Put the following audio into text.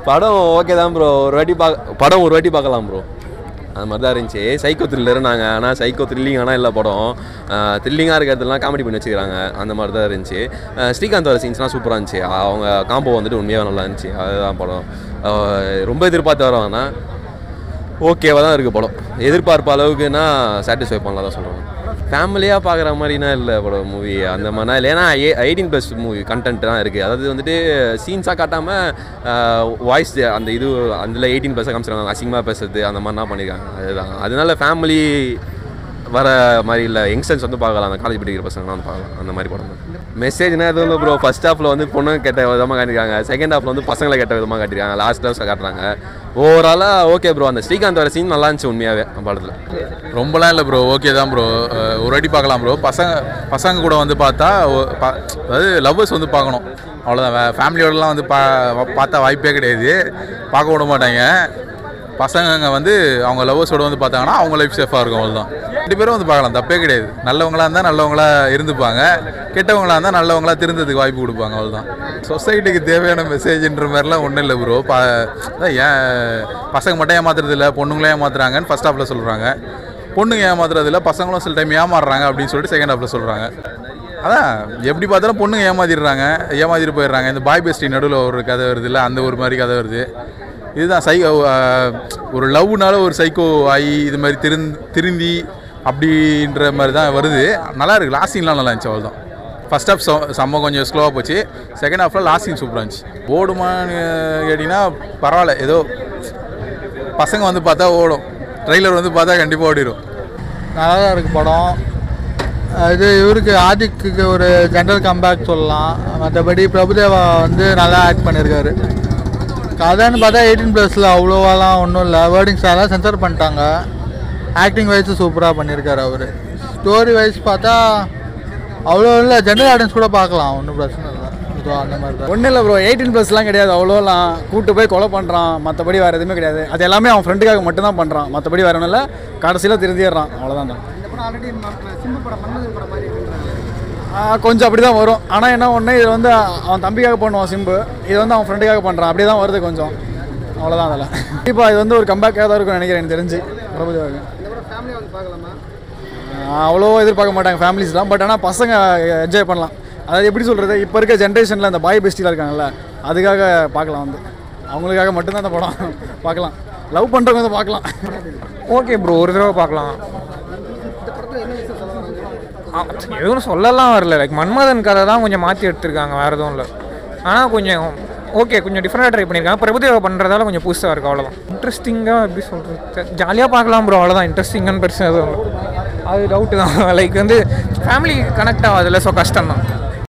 படம் ஓகே தான் ப்ரோ ஒரு வாட்டி பா படம் ஒரு வாட்டி பார்க்கலாம் ப்ரோ அது மாதிரி தான் இருந்துச்சு சைக்கோ த்ரில்லர் நாங்கள் ஆனால் சைக்கோ த்ரில்லிங் ஆனால் இல்லை படம் த்ரில்லிங்காக இருக்கிறதுலாம் காமெடி பண்ணி வச்சுக்கிறாங்க அந்த மாதிரி தான் இருந்துச்சு அஹ் ஸ்ரீகாந்த் வர சீன்ஸ்லாம் சூப்பராக இருந்துச்சு அவங்க காம்போ வந்துட்டு உண்மையாக நல்லா இருந்துச்சு அதுதான் படம் அஹ் ரொம்ப எதிர்பார்த்து வரோம் ஆனால் ஓகேவாக தான் இருக்குது படம் எதிர்பார்ப்பு அளவுக்குன்னா சாட்டிஸ்ஃபை பண்ணலாம் தான் சொல்கிறேன் ஃபேமிலியாக பார்க்குற மாதிரினா இல்லை படம் மூவி அந்த மாதிரினா இல்லை ஏன்னா எயிட்டீன் ப்ளஸ் மூவி கண்டென்ட் தான் இருக்குது அதாவது வந்துட்டு சீன்ஸாக காட்டாமல் வாய்ஸ் அந்த இது அதில் எயிட்டீன் ப்ளஸ்ஸாக காமிச்சிருக்காங்க அசிங்கமாக பேசுறது அந்த மாதிரிலாம் பண்ணியிருக்காங்க அதுதான் அதனால ஃபேமிலி வர மாதிரி இல்லை யங்ஸ்டர்ஸ் வந்து பார்க்கலாம் அந்த காலேஜ் படிக்கிற பசங்கலாம் வந்து பார்க்கலாம் அந்த மாதிரி படம் தான் மெசேஜ்னா எதுவும் இல்லை ப்ரோ ஃபர்ஸ்ட் ஹாஃபில் வந்து பொண்ணு கெட்ட விதமாக காட்டியிருக்காங்க செகண்ட் ஹாஃபில் வந்து பசங்களை கெட்ட விதமாக காட்டியிருக்காங்க லாஸ்ட் ஹாஃப் காட்டுறாங்க ஓவராலாக ஓகே ப்ரோ அந்த ஸ்ரீகாந்த் வர சீன் நல்லா இருந்துச்சு உண்மையாகவே படத்தில் ரொம்பலாம் இல்லை ப்ரோ ஓகே தான் ப்ரோ ஒரு வாட்டி பார்க்கலாம் ப்ரோ பசங்க பசங்க கூட வந்து பார்த்தா ஒ- பா- அதாவது லவ்வர்ஸ் வந்து பார்க்கணும் அவ்வளோதான் ஃபேமிலியோடலாம் வந்து பா பார்த்தா வாய்ப்பே கிடையாது பார்க்க விட மாட்டாங்க பசங்க வந்து அவங்க லவ்வர்ஸோட வந்து பார்த்தாங்கன்னா அவங்க லைஃப் சேஃபாக இருக்கும் அவ்வளோதான் ரெண்டு பேரும் வந்து பார்க்கலாம் தப்பே கிடையாது நல்லவங்களா இருந்தால் நல்லவங்களா இருந்துப்பாங்க கெட்டவங்களா இருந்தால் நல்லவங்களா திருந்ததுக்கு வாய்ப்பு கொடுப்பாங்க அவ்வளோதான் சொசைட்டிக்கு தேவையான மெசேஜ்ன்ற மாதிரிலாம் ஒன்றும் இல்லை ப்ரோ பா அதான் ஏன் பசங்க மட்டும் ஏமாத்துறது இல்லை பொண்ணுங்களே ஏமாத்துறாங்கன்னு ஃபர்ஸ்ட் ஹாஃபில் சொல்கிறாங்க பொண்ணுங்க ஏமாத்துறது இல்லை பசங்களும் சில டைம் ஏமாறுறாங்க அப்படின்னு சொல்லிட்டு செகண்ட் ஹாஃபில் சொல்கிறாங்க அதான் எப்படி பார்த்தாலும் பொண்ணுங்க ஏமாத்திடுறாங்க ஏமாத்திட்டு போயிடுறாங்க இந்த பாய் பெஸ்டி நடுவில் ஒரு கதை வருது இல்லை அந்த ஒரு மாதிரி கதை வருது இதுதான் சை அஹ் ஒரு லவ்னால ஒரு சைக்கோ ஆகி இது மாதிரி திருந் திருந்தி அப்படின்ற மாதிரி தான் வருது நல்லா இருக்கு லாஸ்ட் சீன்லாம் நல்லா இருந்துச்சு அவ்வளோதான் ஃபர்ஸ்ட் ஹாஃப் செம்ம கொஞ்சம் ஸ்லோவாக போச்சு செகண்ட் ஹாஃபில் லாஸ்ட் சீன் சூப்பராக இருந்துச்சு ஓடுமான்னு கேட்டிங்கன்னா பரவாயில்ல ஏதோ பசங்க வந்து பார்த்தா ஓடும் ட்ரெய்லர் வந்து பார்த்தா கண்டிப்பாக ஓடிடும் நல்லா தான் இருக்குது படம் இது இவருக்கு ஆதிக்கு ஒரு ஜென்ரல் கம்பேக் சொல்லலாம் மற்றபடி பிரபுதேவா வந்து நல்லா ஆக்ட் பண்ணியிருக்காரு கதைன்னு பார்த்தா எயிட்டீன் ப்ளஸில் அவ்வளோவாலாம் ஒன்றும் இல்லை வேர்டிங்ஸ் எல்லாம் சென்சர் பண்ணிட்டாங்க ஆக்டிங் வைஸ் சூப்பராக பண்ணியிருக்காரு அவர் ஸ்டோரி வைஸ் பார்த்தா அவ்வளோ இல்லை ஜென்ரல் ஆடியன்ஸ் கூட பார்க்கலாம் ஒன்றும் பிரச்சனை இல்லை இதோ அந்த மாதிரி தான் ஒன்றும் இல்லை ப்ரோ எயிட்டீன் ப்ளஸ்லாம் கிடையாது அவ்வளோலாம் கூட்டு போய் கொலை பண்ணுறான் மற்றபடி வேறு எதுவுமே கிடையாது அது எல்லாமே அவன் ஃப்ரெண்டுக்காக மட்டும்தான் பண்ணுறான் மற்றபடி வேறு ஒன்றும் இல்லை கடைசியில் திருந்திடுறான் அவ்வளோதான் தான் ஆ, கொஞ்சம் அப்படி தான் வரும் ஆனால் என்ன ஒன்று இது வந்து அவன் தம்பிக்காக பண்ணுவான் சிம்பு இது வந்து அவன் ஃப்ரெண்டுக்காக பண்ணுறான் அப்படியே தான் வருது கொஞ்சம் அவ்வளோதான் அதில் கண்டிப்பாக இது வந்து ஒரு கம்பேக்காக தான் இருக்கும்னு நினைக்கிறேன் எனக்கு தெரிஞ்சு பிரபுதேவாக்கு ஆ, அவ்வளோ எதிர்பார்க்க மாட்டாங்க ஃபேமிலிஸ்லாம் பட் ஆனால் பசங்க என்ஜாய் பண்ணலாம் அதாவது எப்படி சொல்கிறது இப்போ இருக்க ஜென்ரேஷனில் அந்த பாய் பெஸ்டிலாம் இருக்காங்கல்ல அதுக்காக பார்க்கலாம் வந்து அவங்களுக்காக மட்டும்தான் அந்த படம் பார்க்கலாம் லவ் பண்ணுறவங்க வந்து பார்க்கலாம் ஓகே ப்ரோ ஒரு தடவை பார்க்கலாம் ஆ, எதுவும் சொல்லலாம் வரல லைக் மன்மதன் கதை தான் கொஞ்சம் மாற்றி எடுத்திருக்காங்க வேறு எதுவும் இல்லை ஆனால் கொஞ்சம் ஓகே கொஞ்சம் டிஃப்ரெண்டாக ட்ரை பண்ணியிருக்காங்க பிரபுதேவா பண்ணுறதால கொஞ்சம் புதுசாக இருக்குது அவ்வளோதான் இன்ட்ரெஸ்டிங்காக எப்படி சொல்கிறது ஜாலியாக பார்க்கலாம் ப்ரோ அவ்வளோதான் இன்ட்ரெஸ்டிங்கான பெருசாக எதுவும் இல்லை அது டவுட்டு தான் லைக் வந்து ஃபேமிலி கனெக்ட் ஆகாதுல்ல ஸோ கஷ்டம் தான்